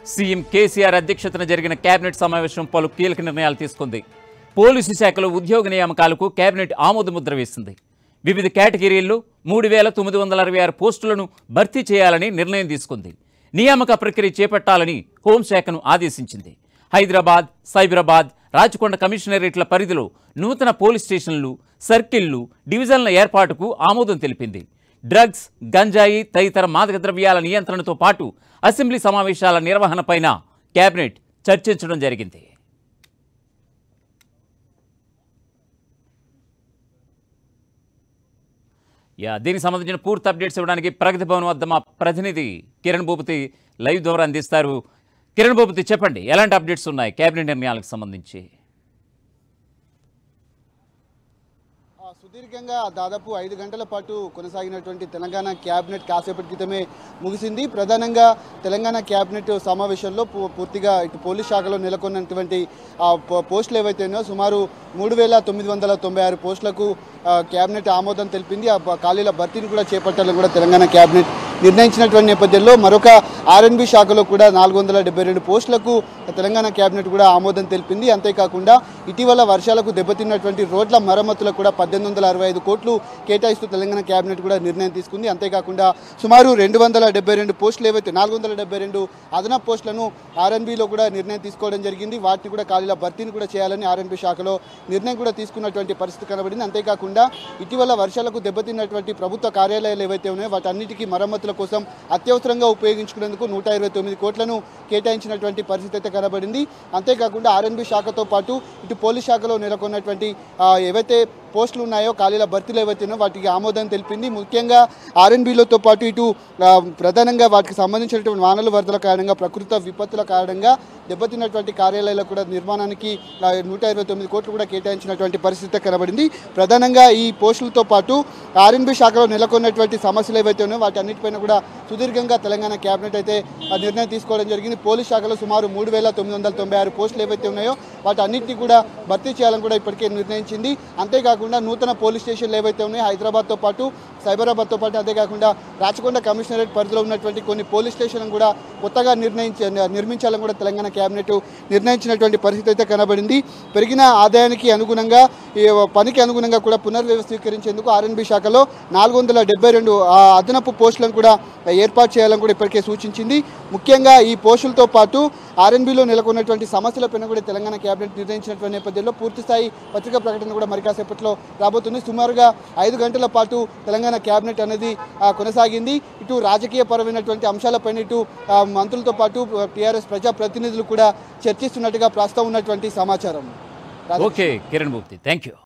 CM KCR అధ్యక్షతన జరిగిన cabinet సమావేశం పలు కీలక నిర్ణయాలు తీసుకుంది పోలీసు శాఖలో ఉద్యోగ నియామకాలకు కేబినెట్ ఆమోదముద్ర వేసింది వివిధ కేటగిరీల్లో మూడు వేల తొమ్మిది వందల అరవై ఆరు పోస్టులను భర్తీ చేయాలని నిర్ణయం తీసుకుంది నియామక ప్రక్రియ చేపట్టాలని హోంశాఖను ఆదేశించింది హైదరాబాద్ సైబరాబాద్ రాచకొండ కమిషనరేట్ల పరిధిలో నూతన పోలీస్ స్టేషన్లు సర్కిళ్లు డివిజన్ల ఏర్పాటుకు ఆమోదం తెలిపింది డ్రగ్స్ గంజాయి తదితర మాదక ద్రవ్యాల నియంత్రణతో పాటు అసెంబ్లీ సమావేశాల నిర్వహణపైన కేబినెట్ చర్చించడం జరిగింది యా దీనికి సంబంధించిన పూర్తి అప్డేట్స్ ఇవ్వడానికి ప్రగతి భవన్ వద్ద మా ప్రతినిధి కిరణ్ భూపతి లైవ్ ద్వారా అందిస్తారు కిరణ్ భూపతి చెప్పండి ఎలాంటి అప్డేట్స్ ఉన్నాయి కేబినెట్ నిర్ణయాలకు సంబంధించి ఆ, సుదీర్ఘంగా దాదాపు ఐదు గంటల పాటు కొనసాగినటువంటి తెలంగాణ క్యాబినెట్ కాసేపటి క్రితమే ముగిసింది ప్రధానంగా తెలంగాణ క్యాబినెట్ సమావేశంలో పూ- పూర్తిగా ఇటు పోలీస్ శాఖలో నెలకొన్నటువంటి ఆ, పో- పోస్టులు ఏవైతే ఉన్నాయో సుమారు మూడు వేల తొమ్మిది వందల తొంభై ఆరు పోస్టులకు ఆ, క్యాబినెట్ ఆమోదం తెలిపింది ఆ బ- ఖాళీల భర్తీని కూడా చేపట్టాలని కూడా తెలంగాణ క్యాబినెట్ నిర్ణయించినటువంటి నేపథ్యంలో మరొక ఆర్ఎన్బి శాఖలో కూడా నాలుగు వందల డెబ్బై రెండు పోస్టులకు తెలంగాణ క్యాబినెట్ కూడా ఆమోదం తెలిపింది అంతేకాకుండా ఇటీవల వర్షాలకు దెబ్బతిన్నటువంటి రోడ్ల మరమ్మతులకు కూడా పద్దెనిమిది వందల అరవై ఐదు కోట్లు కేటాయిస్తూ తెలంగాణ క్యాబినెట్ కూడా నిర్ణయం తీసుకుంది అంతేకాకుండా సుమారు రెండు వందల డెబ్బై రెండు పోస్టులు ఏవైతే నాలుగు వందల డెబ్బై రెండు అదనపు పోస్టులను ఆర్ఎన్బిలో కూడా నిర్ణయం తీసుకోవడం జరిగింది వాటిని కూడా ఖాళీల భర్తీని కూడా చేయాలని ఆర్ఎన్బి శాఖలో నిర్ణయం కూడా తీసుకున్నటువంటి పరిస్థితి కనబడింది అంతేకాకుండా ఇటీవల వర్షాలకు దెబ్బతిన్నటువంటి ప్రభుత్వ కార్యాలయాలు ఏవైతే ఉన్నాయో వాటన్నిటికీ మరమ్మతుల కోసం అత్యవసరంగా ఉపయోగించుకునేందుకు నూట ఇరవై తొమ్మిది కోట్లను కేటాయించినటువంటి పరిస్థితి అయితే కనబడింది అంతేకాకుండా ఆర్ఎన్బి శాఖతో పాటు ఇటు పోలీస్ శాఖలో నెలకొన్నటువంటి ఆ, ఏవైతే పోస్టులు ఉన్నాయో ఖాళీల భర్తీలు ఏవైతే ఉన్నాయో వాటికి ఆమోదం తెలిపింది ముఖ్యంగా ఆర్ఎన్బిలతో పాటు ఇటు ఆ, ప్రధానంగా వాటికి సంబంధించినటువంటి వానల వరదల కారణంగా ప్రకృతి విపత్తుల కారణంగా దెబ్బతిన్నటువంటి కార్యాలయాల కూడా నిర్మాణానికి ఆ, నూట ఇరవై తొమ్మిది కోట్లు కూడా కేటాయించినటువంటి పరిస్థితి కనబడింది ప్రధానంగా ఈ పోస్టులతో పాటు ఆర్ఎన్బి శాఖలో నెలకొన్నటువంటి సమస్యలు ఏవైతే ఉన్నాయో వాటి అన్నిటిపైన కూడా సుదీర్ఘంగా తెలంగాణ కేబినెట్ అయితే ఆ నిర్ణయం తీసుకోవడం జరిగింది పోలీస్ శాఖలో సుమారు మూడు వేల తొమ్మిది వందల తొంభై ఆరు పోస్టులు ఏవైతే ఉన్నాయో వాటి అన్నింటినీ కూడా భర్తీ చేయాలని కూడా ఇప్పటికే నిర్ణయించింది అంతేకాకుండా నూతన పోలీస్ స్టేషన్లు ఏవైతే ఉన్నాయో హైదరాబాద్తో పాటు సైబరాబాద్తో పాటు అంతేకాకుండా రాచకొండ కమిషనరేట్ పరిధిలో ఉన్నటువంటి కొన్ని పోలీస్ స్టేషన్లను కూడా కొత్తగా నిర్ణయించ నిర్మించాలని కూడా తెలంగాణ కేబినెట్ నిర్ణయించినటువంటి పరిస్థితి అయితే కనబడింది పెరిగిన ఆదాయానికి అనుగుణంగా ఈ పనికి అనుగుణంగా కూడా పునర్వ్యవస్థీకరించేందుకు ఆర్ఎన్బి శాఖలో నాలుగు వందల డెబ్బై రెండు అదనపు పోస్టులను కూడా ఏర్పాటు చేయాలని కూడా ఇప్పటికే సూచించింది ముఖ్యంగా ఈ పోస్టులతో పాటు ఆర్ఎన్బిలో నెలకొన్నటువంటి సమస్యలపైన కూడా తెలంగాణ కేబినెట్ నిర్ణయించినటువంటి నేపథ్యంలో పూర్తిస్థాయి పత్రికా ప్రకటన కూడా మరి కాసేపట్లో రాబోతుంది సుమారుగా ఐదు గంటల పాటు తెలంగాణ కేబినెట్ అనేది ఆ, కొనసాగింది ఇటు రాజకీయ పరమైనటువంటి అంశాలపైన ఇటు ఆ, మంత్రులతో పాటు టీఆర్ఎస్ ప్రజాప్రతినిధులు కూడా చర్చిస్తున్నట్టుగా ప్రస్తుతం ఉన్నటువంటి సమాచారం okay Kiran Bhupathi thank you